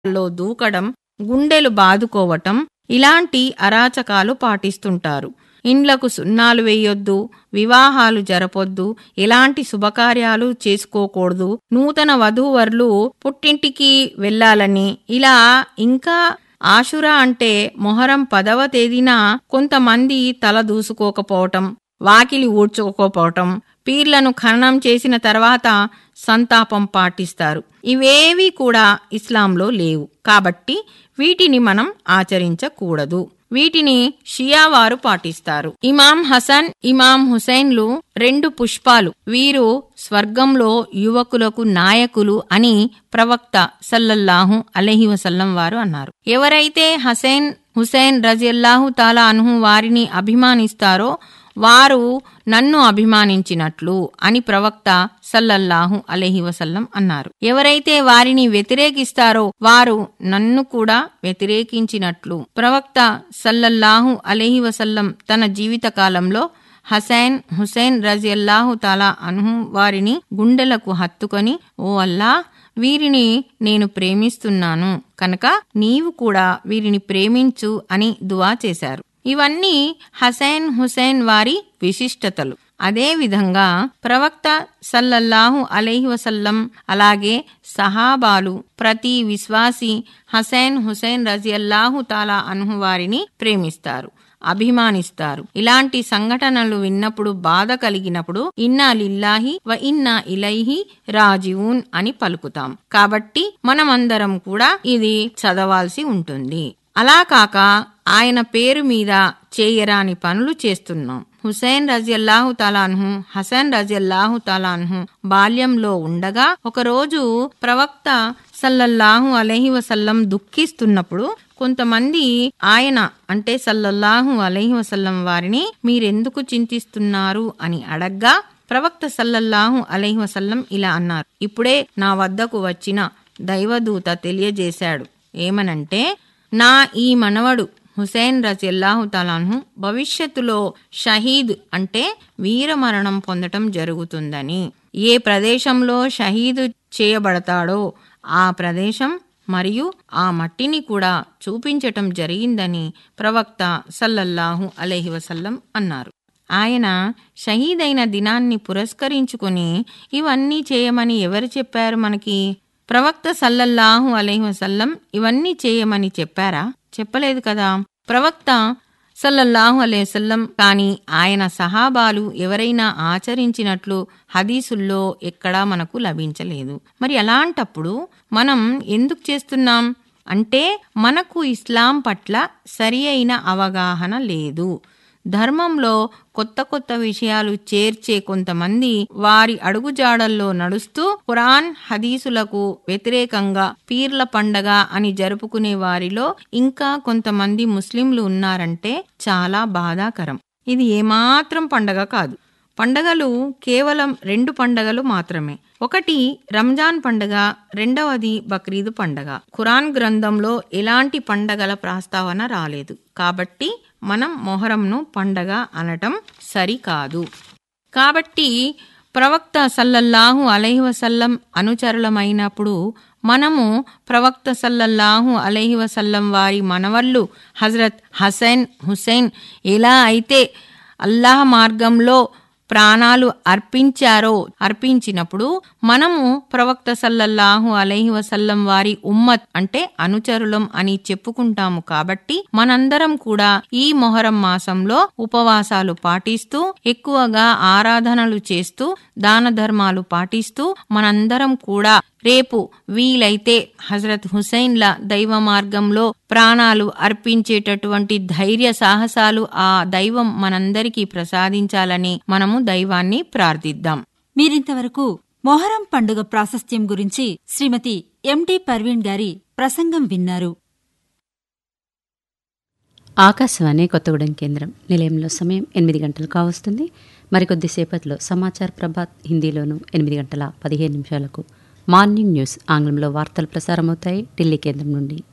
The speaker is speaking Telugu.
లో దూకడం గుండెలు బాదుకోవటం ఇలాంటి అరాచకాలు పాటిస్తుంటారు ఇండ్లకు సున్నాలు వేయొద్దు వివాహాలు జరపొద్దు ఎలాంటి శుభకార్యాలు చేసుకోకూడదు నూతన వధూవరులు పుట్టింటికి వెళ్ళాలని ఇలా ఇంకా ఆషురా అంటే మొహరం పదవ తేదీన కొంతమంది తల దూసుకోకపోవటం వాకిలి ఊడ్చుకోకపోవటం పీర్లను ఖననం చేసిన తర్వాత సంతాపం పాటిస్తారు ఇవేవి కూడా ఇస్లాంలో లేవు కాబట్టి వీటిని మనం ఆచరించకూడదు వీటిని షియా వారు పాటిస్తారు ఇమాం హసన్ ఇమాం హుసైన్లు రెండు పుష్పాలు వీరు స్వర్గంలో యువకులకు నాయకులు అని ప్రవక్త సల్లల్లాహు అలహి వసల్లం వారు అన్నారు ఎవరైతే హసైన్ హుసైన్ రజియల్లాహు తాలా అన్హు వారిని అభిమానిస్తారో వారు నన్ను అభిమానించినట్లు అని ప్రవక్త సల్లల్లాహు అలహి వసల్లం అన్నారు ఎవరైతే వారిని వ్యతిరేకిస్తారో వారు నన్ను కూడా వ్యతిరేకించినట్లు ప్రవక్త సల్లల్లాహు అలహి వసల్లం తన జీవిత కాలంలో హసైన్ హుసైన్ రజియల్లాహు తాలా అన్హు వారిని గుండెలకు హత్తుకొని ఓ అల్లా వీరిని నేను ప్రేమిస్తున్నాను కనుక నీవు కూడా వీరిని ప్రేమించు అని దువా చేశారు ఇవన్నీ హసైన్ హుసైన్ వారి విశిష్టతలు అదే విధంగా ప్రవక్త సల్లల్లాహు అలైహి వసల్లం అలాగే సహాబాలు ప్రతి విశ్వాసి హసైన్ హుసైన్ రజియల్లాహు తాలా అన్హు వారిని ప్రేమిస్తారు అభిమానిస్తారు ఇలాంటి సంఘటనలు విన్నప్పుడు బాధ కలిగినప్పుడు ఇన్నా లిల్లాహి వ ఇన్నా ఇలైహి రాజివూన్ అని పలుకుతాం కాబట్టి మనమందరం కూడా ఇది చదవాల్సి ఉంటుంది అలా కాక ఆయన పేరు మీద చేయరాని పనులు చేస్తున్నాం హుసైన్ రజియల్లాహు తాలాన్హు హసన్ రజియల్లాహు తాలాన్హు బాల్యంలో ఉండగా ఒకరోజు ప్రవక్త సల్లల్లాహు అలహి వసల్లం దుఃఖిస్తున్నప్పుడు కొంతమంది ఆయన అంటే సల్లల్లాహు అలహి వసల్లం వారిని మీరెందుకు చింతిస్తున్నారు అని అడగ్గా ప్రవక్త సల్లల్లాహు అలహి వసల్లం ఇలా అన్నారు ఇప్పుడే నా వద్దకు వచ్చిన దైవదూత తెలియజేశాడు ఏమనంటే నా ఈ మనవడు హుసేన్ రజిల్లాహు తలాన్హు భవిష్యత్తులో షహీద్ అంటే వీరమరణం పొందటం జరుగుతుందని ఏ ప్రదేశంలో షహీదు చేయబడతాడో ఆ ప్రదేశం మరియు ఆ మట్టిని కూడా చూపించటం జరిగిందని ప్రవక్త సల్లల్లాహు అలహి వసల్లం అన్నారు ఆయన షహీదైన దినాన్ని పురస్కరించుకుని ఇవన్నీ చేయమని ఎవరు చెప్పారు మనకి ప్రవక్త సల్లల్లాహు అలైహి వసల్లం ఇవన్నీ చేయమని చెప్పారా చెప్పలేదు కదా ప్రవక్త సల్లల్లాహు అలైహి వసల్లం కానీ ఆయన సహాబాలు ఎవరైనా ఆచరించినట్లు హదీసుల్లో ఎక్కడా మనకు లభించలేదు మరి అలాంటప్పుడు మనం ఎందుకు చేస్తున్నాం అంటే మనకు ఇస్లాం పట్ల సరి అయిన అవగాహన లేదు ధర్మంలో కొత్త కొత్త విషయాలు చేర్చే కొంతమంది వారి అడుగుజాడల్లో నడుస్తూ ఖురాన్ హదీసులకు వ్యతిరేకంగా పీర్ల పండగ అని జరుపుకునే వారిలో ఇంకా కొంతమంది ముస్లింలు ఉన్నారంటే చాలా బాధాకరం ఇది ఏమాత్రం పండగ కాదు పండగలు కేవలం రెండు పండగలు మాత్రమే ఒకటి రంజాన్ పండగ రెండవది బక్రీదు పండగ ఖురాన్ గ్రంథంలో ఎలాంటి పండగల ప్రస్తావన రాలేదు కాబట్టి మనం మొహరంను పండగ అనటం సరికాదు కాబట్టి ప్రవక్త సల్లల్లాహు అలైహి వసల్లం అనుచరులమైనప్పుడు మనము ప్రవక్త సల్లల్లాహు అలైహి వసల్లం వారి మనవళ్ళు హజరత్ హసైన్ హుసైన్ ఎలా అయితే అల్లాహ్ మార్గంలో ప్రాణాలు అర్పించారో అర్పించినప్పుడు మనము ప్రవక్త సల్లల్లాహు అలైహి వసల్లం వారి ఉమ్మత్ అంటే అనుచరులం అని చెప్పుకుంటాము కాబట్టి మనందరం కూడా ఈ మొహరం మాసంలో ఉపవాసాలు పాటిస్తూ ఎక్కువగా ఆరాధనలు చేస్తూ దాన ధర్మాలు పాటిస్తూ మనందరం కూడా రేపు వీలైతే హజరత్ హుసైన్ల దైవ మార్గంలో ప్రాణాలు అర్పించేటటువంటి ధైర్య సాహసాలు ఆ దైవం మనందరికీ ప్రసాదించాలని మనము దైవాన్ని ప్రార్థిద్దాం మీరింతవరకు మొహరం పండుగ ప్రాశస్త్యం గురించి శ్రీమతి ఎండి పర్వీన్ గారి ప్రసంగం విన్నారు ఆకాశవాణి కొత్తగూడెం కేంద్రం నిలయంలో సమయం ఎనిమిది గంటలు కావస్తుంది మరికొద్దిసేపట్లో సమాచార్ ప్రభాత్ హిందీలోను ఎనిమిది గంటల పదిహేను నిమిషాలకు మార్నింగ్ న్యూస్ ఆంగ్లంలో వార్తలు ప్రసారమవుతాయి ఢిల్లీ కేంద్రం నుండి